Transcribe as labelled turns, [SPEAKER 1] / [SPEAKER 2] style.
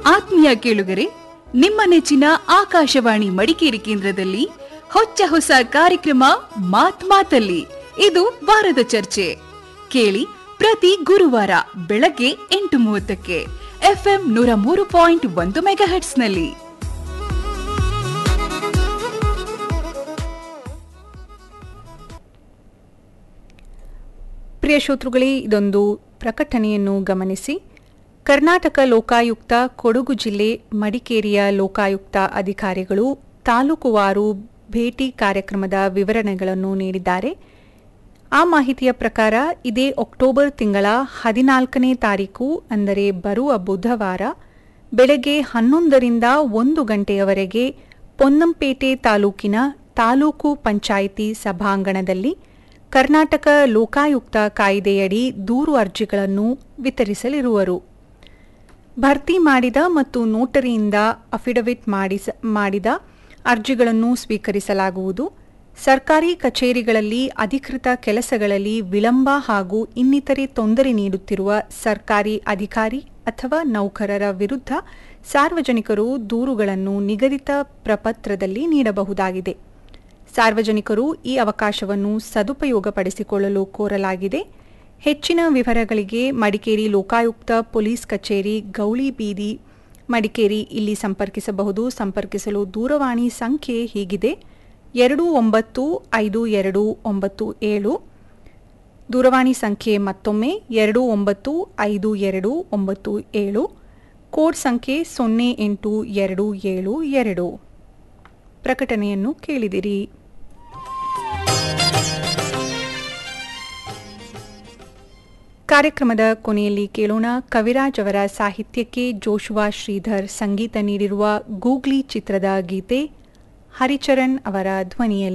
[SPEAKER 1] ಆತ್ಮೀಯ ಕೇಳುಗರೆ ನಿಮ್ಮ ನೆಚ್ಚಿನ ಆಕಾಶವಾಣಿ ಮಡಿಕೇರಿ ಕೇಂದ್ರದಲ್ಲಿ ಹೊಚ್ಚ ಹೊಸ ಕಾರ್ಯಕ್ರಮ ಮಾತ್ ಮಾತಲ್ಲಿ ಇದು ವಾರದ ಚರ್ಚೆ ಕೇಳಿ ಪ್ರತಿ ಗುರುವಾರ ಬೆಳಗ್ಗೆ ಎಂಟು ಮೂವತ್ತಕ್ಕೆ ಎಫ್ಎಂ ನೂರ ಮೂರು ಪಾಯಿಂಟ್ ಒಂದು ಮೆಗಾ ನಲ್ಲಿ
[SPEAKER 2] ಪ್ರಿಯ ಶ್ರೋತೃಗಳೇ ಇದೊಂದು ಪ್ರಕಟಣೆಯನ್ನು ಗಮನಿಸಿ ಕರ್ನಾಟಕ ಲೋಕಾಯುಕ್ತ ಕೊಡಗು ಜಿಲ್ಲೆ ಮಡಿಕೇರಿಯ ಲೋಕಾಯುಕ್ತ ಅಧಿಕಾರಿಗಳು ತಾಲೂಕುವಾರು ಭೇಟಿ ಕಾರ್ಯಕ್ರಮದ ವಿವರಣೆಗಳನ್ನು ನೀಡಿದ್ದಾರೆ ಆ ಮಾಹಿತಿಯ ಪ್ರಕಾರ ಇದೇ ಅಕ್ಟೋಬರ್ ತಿಂಗಳ ಹದಿನಾಲ್ಕನೇ ತಾರೀಕು ಅಂದರೆ ಬರುವ ಬುಧವಾರ ಬೆಳಗ್ಗೆ ಹನ್ನೊಂದರಿಂದ ಒಂದು ಗಂಟೆಯವರೆಗೆ ಪೊನ್ನಂಪೇಟೆ ತಾಲೂಕಿನ ತಾಲೂಕು ಪಂಚಾಯಿತಿ ಸಭಾಂಗಣದಲ್ಲಿ ಕರ್ನಾಟಕ ಲೋಕಾಯುಕ್ತ ಕಾಯ್ದೆಯಡಿ ದೂರು ಅರ್ಜಿಗಳನ್ನು ವಿತರಿಸಲಿರುವರು ಭರ್ತಿ ಮಾಡಿದ ಮತ್ತು ನೋಟರಿಯಿಂದ ಅಫಿಡವಿಟ್ ಮಾಡಿಸ ಮಾಡಿದ ಅರ್ಜಿಗಳನ್ನು ಸ್ವೀಕರಿಸಲಾಗುವುದು ಸರ್ಕಾರಿ ಕಚೇರಿಗಳಲ್ಲಿ ಅಧಿಕೃತ ಕೆಲಸಗಳಲ್ಲಿ ವಿಳಂಬ ಹಾಗೂ ಇನ್ನಿತರೆ ತೊಂದರೆ ನೀಡುತ್ತಿರುವ ಸರ್ಕಾರಿ ಅಧಿಕಾರಿ ಅಥವಾ ನೌಕರರ ವಿರುದ್ಧ ಸಾರ್ವಜನಿಕರು ದೂರುಗಳನ್ನು ನಿಗದಿತ ಪ್ರಪತ್ರದಲ್ಲಿ ನೀಡಬಹುದಾಗಿದೆ ಸಾರ್ವಜನಿಕರು ಈ ಅವಕಾಶವನ್ನು ಸದುಪಯೋಗಪಡಿಸಿಕೊಳ್ಳಲು ಕೋರಲಾಗಿದೆ ಹೆಚ್ಚಿನ ವಿವರಗಳಿಗೆ ಮಡಿಕೇರಿ ಲೋಕಾಯುಕ್ತ ಪೊಲೀಸ್ ಕಚೇರಿ ಗೌಳಿ ಬೀದಿ ಮಡಿಕೇರಿ ಇಲ್ಲಿ ಸಂಪರ್ಕಿಸಬಹುದು ಸಂಪರ್ಕಿಸಲು ದೂರವಾಣಿ ಸಂಖ್ಯೆ ಹೀಗಿದೆ ಎರಡು ಒಂಬತ್ತು ಐದು ಎರಡು ಒಂಬತ್ತು ಏಳು ದೂರವಾಣಿ ಸಂಖ್ಯೆ ಮತ್ತೊಮ್ಮೆ ಎರಡು ಒಂಬತ್ತು ಐದು ಎರಡು ಒಂಬತ್ತು ಏಳು ಕೋಡ್ ಸಂಖ್ಯೆ ಸೊನ್ನೆ ಎಂಟು ಎರಡು ಏಳು ಎರಡು ಪ್ರಕಟಣೆಯನ್ನು ಕೇಳಿದಿರಿ ಕಾರ್ಯಕ್ರಮದ ಕೊನೆಯಲ್ಲಿ ಕೇಳೋಣ ಕವಿರಾಜ್ ಅವರ ಸಾಹಿತ್ಯಕ್ಕೆ ಜೋಶುವಾ ಶ್ರೀಧರ್ ಸಂಗೀತ ನೀಡಿರುವ ಗೂಗ್ಲಿ ಚಿತ್ರದ ಗೀತೆ ಹರಿಚರಣ್ ಅವರ ಧ್ವನಿಯಲ್ಲಿ